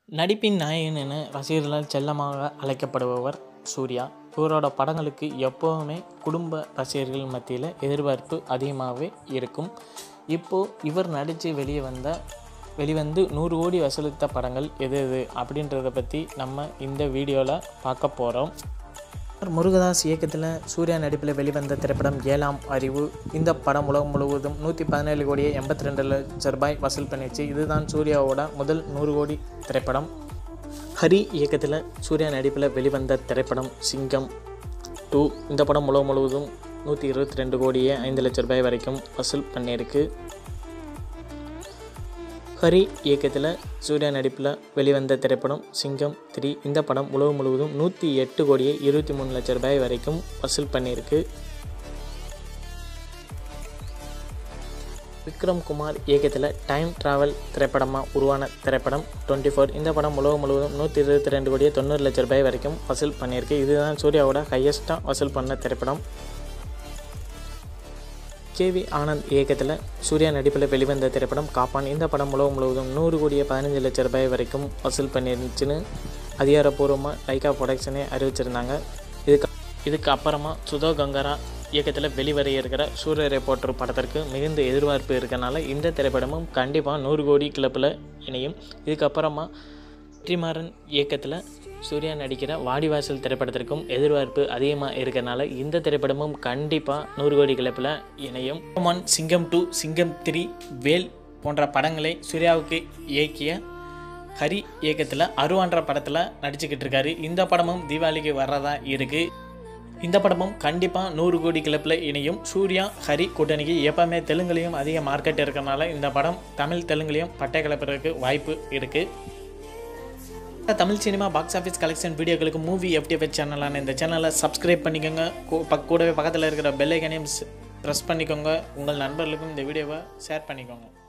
நடிப்பின் நாயகன் என ரசிகர்களால் செல்லமாக அழைக்கப்படுபவர் சூர்யா இவரோட படங்களுக்கு எப்போவுமே குடும்ப ரசிகர்கள் மத்தியில் எதிர்பார்ப்பு அதிகமாகவே இருக்கும் இப்போது இவர் நடித்து வெளியே வந்த வெளிவந்து நூறு கோடி வசூலித்த படங்கள் எது எது அப்படின்றத பற்றி நம்ம இந்த வீடியோவில் பார்க்க போகிறோம் முருகதாஸ் இயக்கத்தில் சூர்யா நடிப்பில் வெளிவந்த திரைப்படம் ஏழாம் அறிவு இந்த படம் உலகம் முழுவதும் நூற்றி பதினேழு கோடியே எண்பத்தி ரெண்டு லட்ச ரூபாய் வசூல் பண்ணிச்சு இதுதான் சூர்யாவோட முதல் நூறு கோடி திரைப்படம் ஹரி இயக்கத்தில் சூர்யா நடிப்பில் வெளிவந்த திரைப்படம் சிங்கம் டூ இந்த படம் உலகம் முழுவதும் நூற்றி இருபத்தி ரெண்டு கோடியே ஐந்து லட்ச ரூபாய் வரைக்கும் வசூல் பண்ணியிருக்கு ஹரி இயக்கத்தில் சூர்யா நடிப்பில் வெளிவந்த திரைப்படம் சிங்கம் த்ரீ இந்த படம் உலகம் முழுவதும் நூற்றி எட்டு கோடியே இருபத்தி மூணு லட்ச ரூபாய் வரைக்கும் வசூல் பண்ணியிருக்கு விக்ரம் குமார் இயக்கத்தில் டைம் ட்ராவல் திரைப்படமாக உருவான திரைப்படம் டுவெண்ட்டி ஃபோர் இந்த படம் உலகம் முழுவதும் நூற்றி இருபத்தி ரெண்டு கோடியே தொண்ணூறு லட்ச ரூபாய் வரைக்கும் வசூல் பண்ணியிருக்கு இதுதான் சூர்யாவோட ஹையஸ்ட்டாக வசூல் பண்ண திரைப்படம் கேவி ஆனந்த் இயக்கத்தில் சூர்யா நடிப்பில் வெளிவந்த திரைப்படம் காப்பான் இந்த படம் உலகம் முழுவதும் நூறு கோடியே பதினஞ்சு லட்ச ரூபாய் வரைக்கும் வசூல் பண்ணிருந்துச்சுன்னு அதிகாரப்பூர்வமாக லைக்கா ப்ரொடக்ஷனே அறிவிச்சிருந்தாங்க இதுக்கு இதுக்கு அப்புறமா சுதோ கங்கரா இயக்கத்தில் வெளிவர இருக்கிற சூரிய ரிப்போர்ட்டர் படத்திற்கு மிகுந்த எதிர்பார்ப்பு இருக்கனால இந்த திரைப்படமும் கண்டிப்பாக நூறு கோடி கிளப்பில் இணையும் இதுக்கப்புறமா வெற்றிமாறன் இயக்கத்தில் சூர்யா நடிக்கிற வாடிவாசல் திரைப்படத்திற்கும் எதிர்பார்ப்பு அதிகமாக இருக்கனால இந்த திரைப்படமும் கண்டிப்பாக நூறு கோடி கிளப்பில் இணையும் ஒன் சிங்கம் டூ சிங்கம் த்ரீ வேல் போன்ற படங்களை சூர்யாவுக்கு இயக்கிய ஹரி இயக்கத்தில் அருவான்ற படத்தில் நடிச்சுக்கிட்டு இருக்காரு இந்த படமும் தீபாவளிக்கு வர்றதா இருக்குது இந்த படமும் கண்டிப்பாக நூறு கோடி கிளப்பில் இணையும் சூர்யா ஹரி கூட்டணிக்கு எப்போவுமே தெலுங்குலேயும் அதிக மார்க்கெட் இருக்கறனால இந்த படம் தமிழ் தெலுங்குலேயும் பட்டை கிளப்புறதுக்கு வாய்ப்பு இருக்குது Tamil cinema box office collection வீடியோக்களுக்கு மூவி எஃப்டிஎஃப் சேனலான இந்த சேனலை சப்ஸ்கிரைப் பண்ணிக்கோங்க கூ- பக் கூடவே பக்கத்தில் இருக்கிற பெல் ஐக்கனையும் ப்ரெஸ் பண்ணிக்கோங்க உங்கள் நண்பர்களுக்கும் இந்த வீடியோவை ஷேர் பண்ணிக்கோங்க